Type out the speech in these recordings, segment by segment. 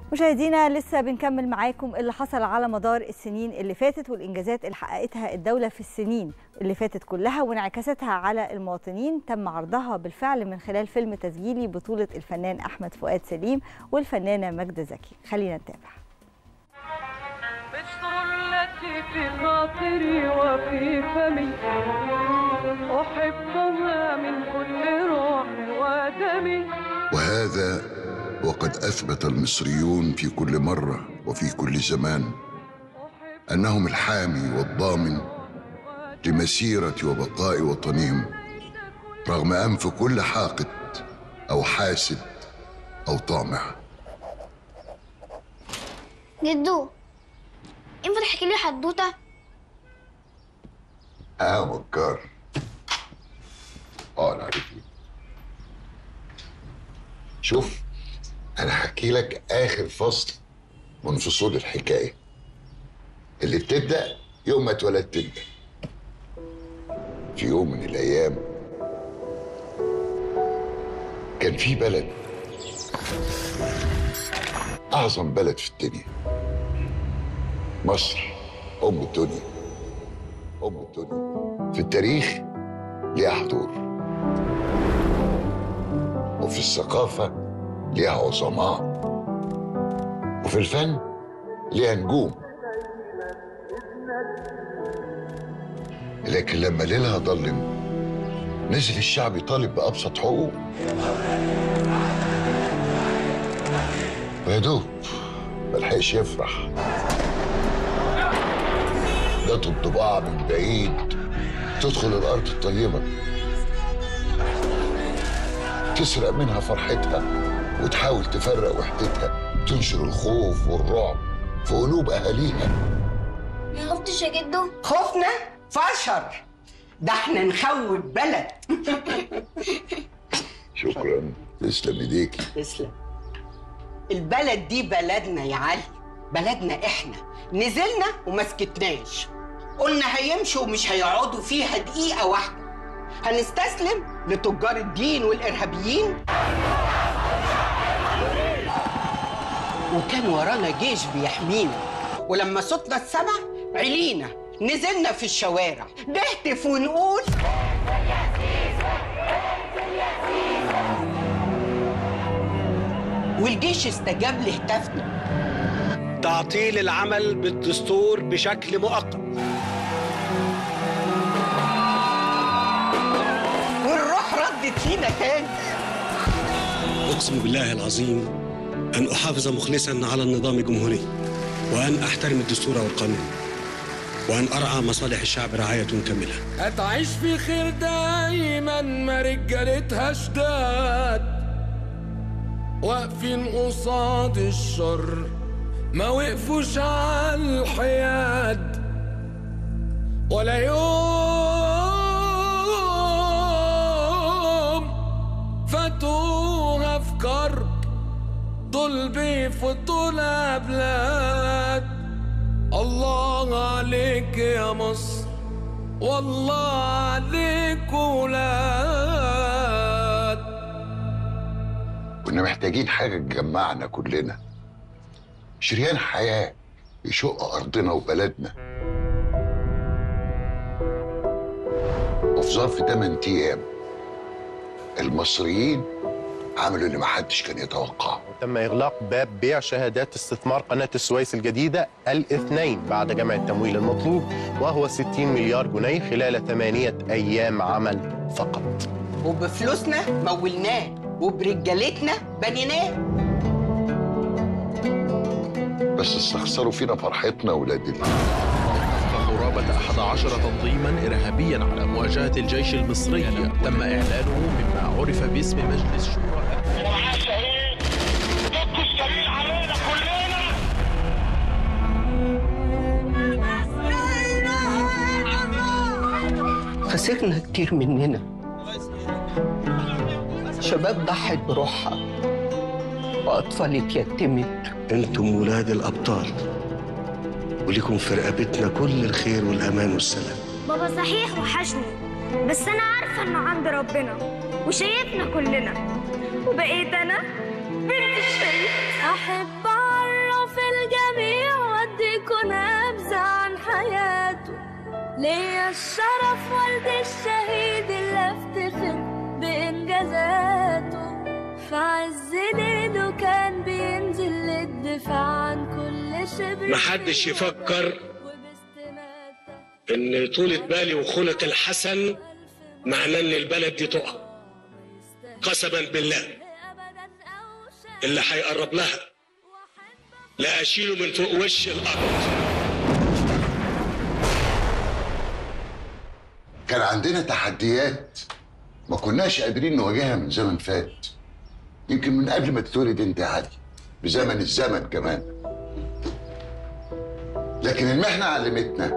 مشاهدينا لسه بنكمل معاكم اللي حصل على مدار السنين اللي فاتت والانجازات اللي حققتها الدوله في السنين اللي فاتت كلها وانعكاستها على المواطنين تم عرضها بالفعل من خلال فيلم تسجيلي بطوله الفنان احمد فؤاد سليم والفنانه ماجده زكي خلينا نتابع التي في خاطري وفي فمي أحبها من كل روحي ودمي وهذا وقد اثبت المصريون في كل مره وفي كل زمان انهم الحامي والضامن لمسيره وبقاء وطنهم رغم انف كل حاقد او حاسد او طامع جدو ينفع تحكي لي حدوته اه مكار اه انا عارف شوف انا هحكي لك اخر فصل من فصول الحكايه اللي بتبدا يوم ما اتولدت انت في يوم من الايام كان في بلد اعظم بلد في الدنيا مصر ام الدنيا ام الدنيا في التاريخ ليها حضور وفي الثقافه ليها عظماء وفي الفن ليها نجوم لكن لما ليلها ضلم نزل الشعب يطالب بأبسط حقوق ويا دوب ملحقش يفرح جات الطباعة من بعيد تدخل الأرض الطيبة تسرق منها فرحتها وتحاول تفرق وحدتها تنشر الخوف والرعب في قلوب اهاليها ما خفتش يا جدو خوفنا فشر ده احنا نخوف بلد شكرا تسلم ايديكي تسلم البلد دي بلدنا يا علي بلدنا احنا نزلنا وما سكتناش قلنا هيمشوا ومش هيقعدوا فيها دقيقة واحدة هنستسلم لتجار الدين والإرهابيين وكان ورانا جيش بيحمينا ولما صوتنا السمع علينا نزلنا في الشوارع نهتف ونقول والجيش استجاب لهتافنا تعطيل العمل بالدستور بشكل مؤقت والروح ردت فينا تاني اقسم بالله العظيم أن أحافظ مخلصا على النظام الجمهوري وأن أحترم الدستور والقانون وأن أرعى مصالح الشعب رعاية كاملة هتعيش في خير دايما ما رجالتها شداد واقفين قصاد الشر ما وقفوش على الحياد ولا يوم فاتوها في كرب دول بيفوتوا بلاد الله عليك يا مصر والله عليك ولاد كنا محتاجين حاجة تجمعنا كلنا شريان حياة يشق أرضنا وبلدنا وفي ظرف 8 أيام المصريين عملوا اللي محدش كان يتوقعه تم إغلاق باب بيع شهادات استثمار قناة السويس الجديدة الاثنين بعد جمع التمويل المطلوب وهو 60 مليار جنيه خلال ثمانية أيام عمل فقط وبفلوسنا مولناه وبرجالتنا بنيناه بس استخسروا فينا فرحتنا ولاد قرابة 11 تنظيما إرهابيا على مواجهة الجيش المصري تم إعلانه مما عرف باسم مجلس شورى خسرنا كتير مننا شباب ضحت بروحها وأطفال اتيتمت أنتم ولاد الأبطال ولكم في رقبتنا كل الخير والأمان والسلام بابا صحيح وحشني بس أنا عارفة إنه عند ربنا وشايفنا كلنا وبقيت أنا بنت الشريف أحب والشرف والد الشهيد اللي افتخر بإنجازاته في عز ليله كان بينزل للدفاع عن كل شبر محدش يفكر ان طولة بالي وخلق الحسن معناه ان البلد دي تقع قسما بالله اللي هيقرب لها لا اشيله من فوق وش الارض كان عندنا تحديات ما كناش قادرين نواجهها من زمن فات يمكن من قبل ما تتولد انت يا علي بزمن الزمن كمان لكن المحنة علمتنا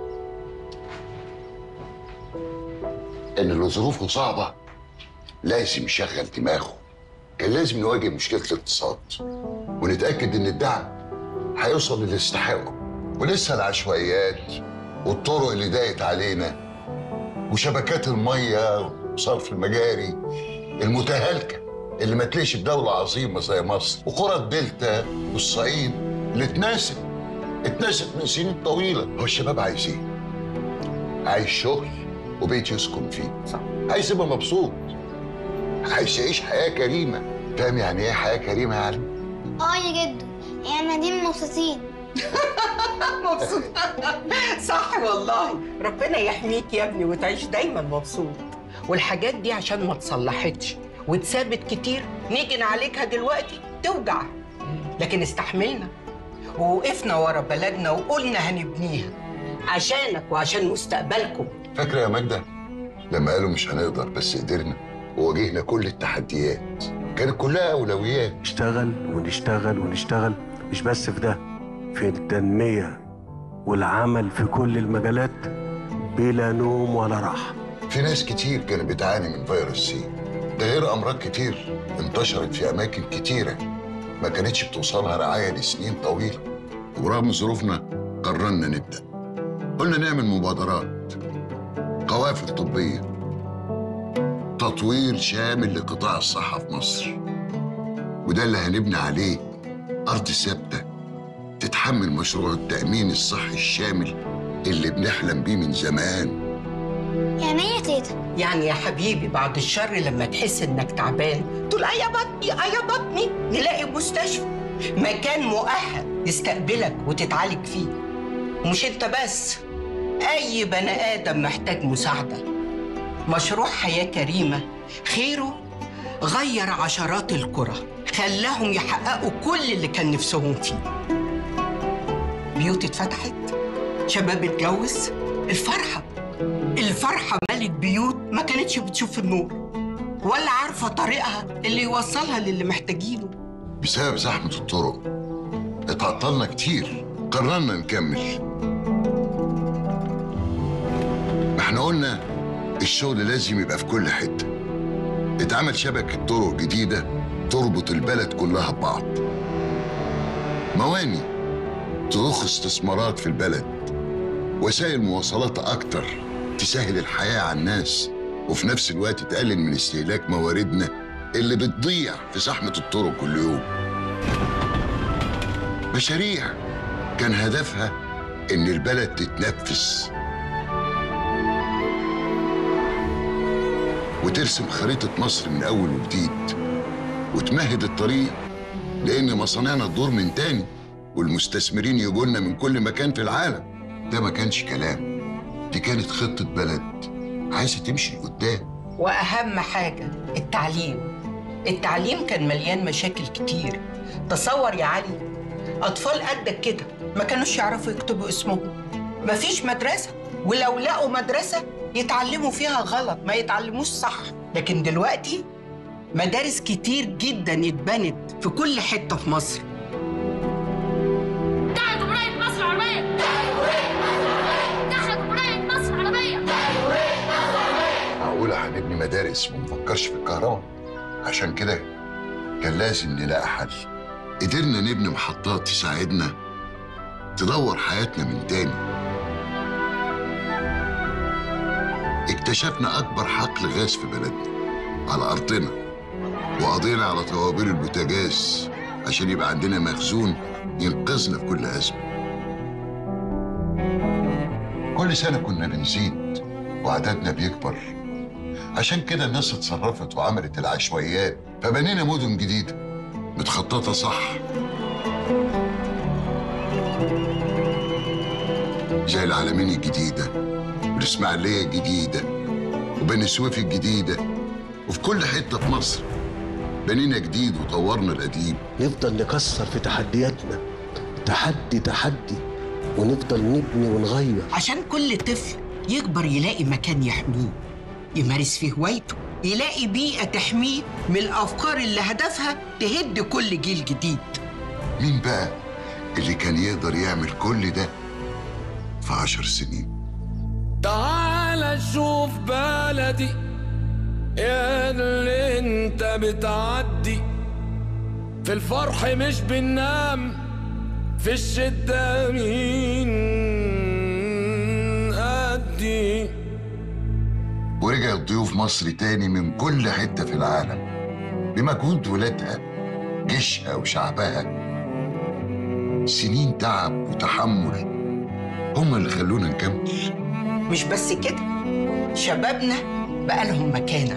ان اللي ظروفه صعبة لازم يشغل دماغه كان لازم نواجه مشكلة الاقتصاد ونتأكد ان الدعم هيوصل للي يستحقه ولسه العشوائيات والطرق اللي ضاقت علينا وشبكات المية وصرف المجاري المتهالكة اللي ما تلاقيش بدولة عظيمة زي مصر وقرى الدلتا والصعيد اللي اتنست اتنست من سنين طويلة هو الشباب عايز ايه؟ عايز شغل وبيت يسكن فيه صح. عايز يبقى مبسوط عايز يعيش حياة كريمة فاهم يعني ايه حياة كريمة يا علي؟ اه يا جدو يعني دي مبسوطين مبسوط صح والله ربنا يحميك يا ابني وتعيش دايما مبسوط والحاجات دي عشان ما تصلحتش واتثابت كتير نيجي نعالجها دلوقتي توجع لكن استحملنا ووقفنا ورا بلدنا وقلنا هنبنيها عشانك وعشان مستقبلكم فاكرة يا ماجدة لما قالوا مش هنقدر بس قدرنا وواجهنا كل التحديات كانت كلها أولويات نشتغل ونشتغل ونشتغل مش بس في ده في التنمية والعمل في كل المجالات بلا نوم ولا راحة في ناس كتير كانت بتعاني من فيروس سي ده غير أمراض كتير انتشرت في أماكن كتيرة ما كانتش بتوصلها رعاية لسنين طويلة ورغم ظروفنا قررنا نبدأ قلنا نعمل مبادرات قوافل طبية تطوير شامل لقطاع الصحة في مصر وده اللي هنبني عليه أرض ثابتة تتحمل مشروع التأمين الصحي الشامل اللي بنحلم بيه من زمان يعني ايه يا تيتا يعني يا حبيبي بعد الشر لما تحس انك تعبان تقول اه يا بطني اه يا بطني نلاقي مستشفى مكان مؤهل يستقبلك وتتعالج فيه ومش انت بس اي بني ادم محتاج مساعده مشروع حياه كريمه خيره غير عشرات القرى خلاهم يحققوا كل اللي كان نفسهم فيه بيوت اتفتحت شباب اتجوز الفرحه الفرحة مالت بيوت ما كانتش بتشوف النور ولا عارفة طريقها اللي يوصلها للي محتاجينه بسبب زحمة الطرق اتعطلنا كتير قررنا نكمل ما احنا قلنا الشغل لازم يبقى في كل حتة اتعمل شبكة طرق جديدة تربط البلد كلها ببعض مواني تضخ استثمارات في البلد وسائل مواصلات أكتر تسهل الحياة على الناس وفي نفس الوقت تقلل من استهلاك مواردنا اللي بتضيع في زحمة الطرق كل يوم مشاريع كان هدفها إن البلد تتنفس وترسم خريطة مصر من أول وجديد وتمهد الطريق لأن مصانعنا تدور من تاني والمستثمرين يجولنا من كل مكان في العالم ده ما كانش كلام دي كانت خطة بلد عايزة تمشي قدام وأهم حاجة التعليم التعليم كان مليان مشاكل كتير تصور يا علي أطفال قدك كده ما كانوش يعرفوا يكتبوا اسمهم مفيش مدرسة ولو لقوا مدرسة يتعلموا فيها غلط ما يتعلموش صح لكن دلوقتي مدارس كتير جدا اتبنت في كل حتة في مصر تحت جمهورية مصر العربية تحت جمهورية مصر العربية معقولة هنبني مدارس وما نفكرش في الكهرباء عشان كده كان لازم نلاقي حل قدرنا نبني محطات تساعدنا تدور حياتنا من تاني اكتشفنا أكبر حقل غاز في بلدنا على أرضنا وقضينا على طوابير البوتاجاز عشان يبقى عندنا مخزون ينقذنا في كل أزمة كل كل سنة كنا بنزيد وعددنا بيكبر عشان كده الناس اتصرفت وعملت العشوائيات فبنينا مدن جديدة متخططة صح زي العالمين الجديدة والإسماعيلية الجديدة وبني سويف الجديدة وفي كل حتة في مصر بنينا جديد وطورنا القديم نفضل نكسر في تحدياتنا تحدي تحدي ونفضل نبني ونغير عشان كل طفل يكبر يلاقي مكان يحميه يمارس فيه هوايته يلاقي بيئة تحميه من الأفكار اللي هدفها تهد كل جيل جديد مين بقى اللي كان يقدر يعمل كل ده في عشر سنين تعال شوف بلدي يا اللي انت بتعدي في الفرح مش بننام في الشدة مين قدي ورجع ضيوف مصر تاني من كل حتة في العالم بمجهود ولادها جيشها وشعبها سنين تعب وتحمل هم اللي خلونا نكمل مش بس كده شبابنا بقى لهم مكانة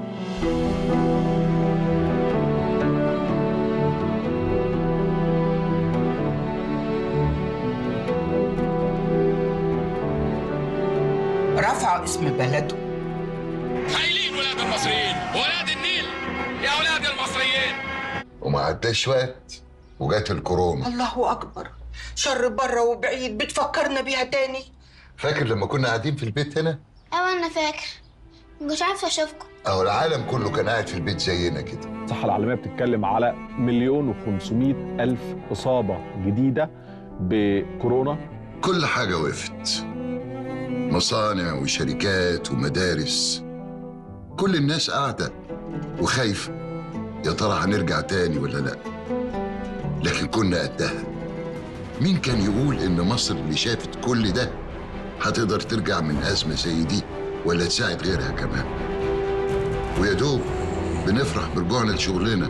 رفعوا اسم بلده هايلين ولاد المصريين ولاد النيل يا ولاد المصريين وما عداش وقت وجات الكورونا الله أكبر شر بره وبعيد بتفكرنا بيها تاني فاكر لما كنا قاعدين في البيت هنا ايوه انا فاكر مش عارفه اشوفكم اهو العالم كله كان قاعد في البيت زينا كده الصحة العالمية بتتكلم على مليون وخمسمائة ألف إصابة جديدة بكورونا كل حاجة وقفت مصانع وشركات ومدارس كل الناس قاعدة وخايفة يا ترى هنرجع تاني ولا لا لكن كنا قدها مين كان يقول إن مصر اللي شافت كل ده هتقدر ترجع من أزمة زي دي ولا تساعد غيرها كمان ويا دوب بنفرح برجوعنا لشغلنا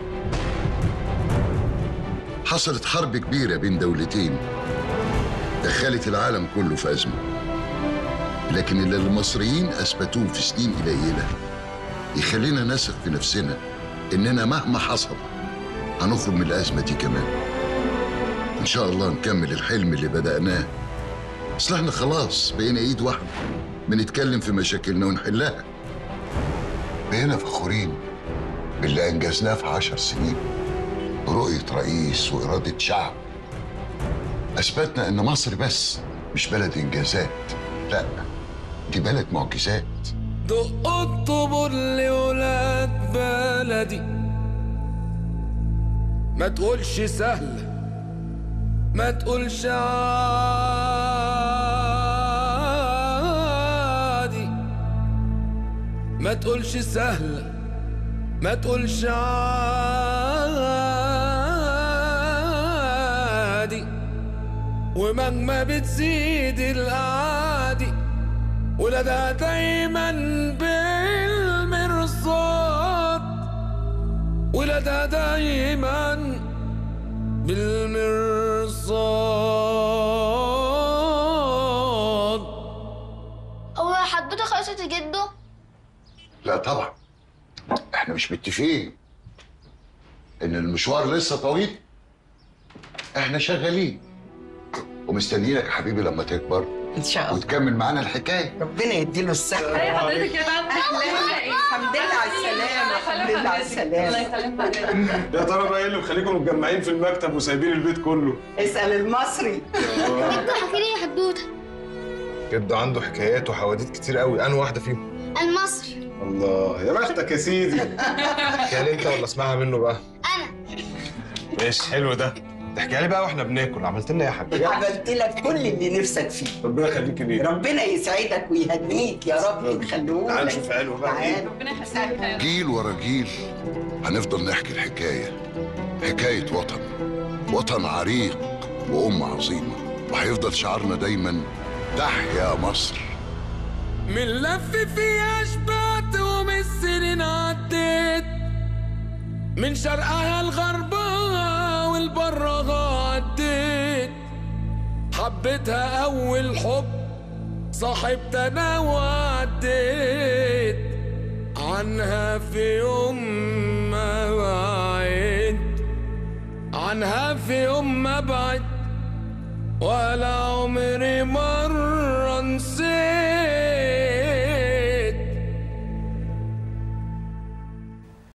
حصلت حرب كبيرة بين دولتين دخلت العالم كله في أزمة لكن اللي المصريين أثبتوه في سنين قليلة يخلينا نثق في نفسنا إننا مهما حصل هنخرج من الأزمة دي كمان إن شاء الله نكمل الحلم اللي بدأناه أصل إحنا خلاص بقينا إيد واحدة بنتكلم في مشاكلنا ونحلها بقينا فخورين باللي أنجزناه في عشر سنين برؤية رئيس وإرادة شعب أثبتنا إن مصر بس مش بلد إنجازات لا دي بلد معجزات دق الطبل لولاد بلدي ما تقولش سهلة ما تقولش عادي ما تقولش سهلة ما تقولش عادي ومهما بتزيد الأعادي ولادها دايما بالمرصاد ولادها دايما بالمرصاد هو حدوته خلصت يا جدو لا طبعا احنا مش متفقين ان المشوار لسه طويل احنا شغالين ومستنيينك يا حبيبي لما تكبر إن شاء الله وتكمل معانا الحكايه ربنا يديله الصحة ايه حضرتك يا بابا الحمد لله على السلامة الحمد لله على السلامة يا ترى بقى ايه اللي مخليكم متجمعين في المكتب وسايبين البيت كله؟ اسأل المصري جدو حكي لي حدوته جدو عنده حكايات وحواديت كتير قوي انا واحده فيهم المصري الله يا بختك يا سيدي كان انت ولا اسمعها منه بقى انا ماشي حلو ده تحكيها لي بقى واحنا بناكل عملت لنا ايه يا حبيبي عملت لك كل اللي نفسك فيه ربنا يخليك ليه ربنا يسعدك ويهنيك يا رب يخلوه تعال نشوف حلو بقى تعال ربنا يخليك جيل ورا جيل هنفضل نحكي الحكايه حكايه وطن وطن عريق وام عظيمه وهيفضل شعارنا دايما تحيا مصر من لف فيها شبعت ومن السنين عديت من شرقها لغربها والبرها عديت حبيتها أول حب صاحبت انا وعديت عنها في يوم ما بعيد عنها في يوم ما بعد ولا عمري ما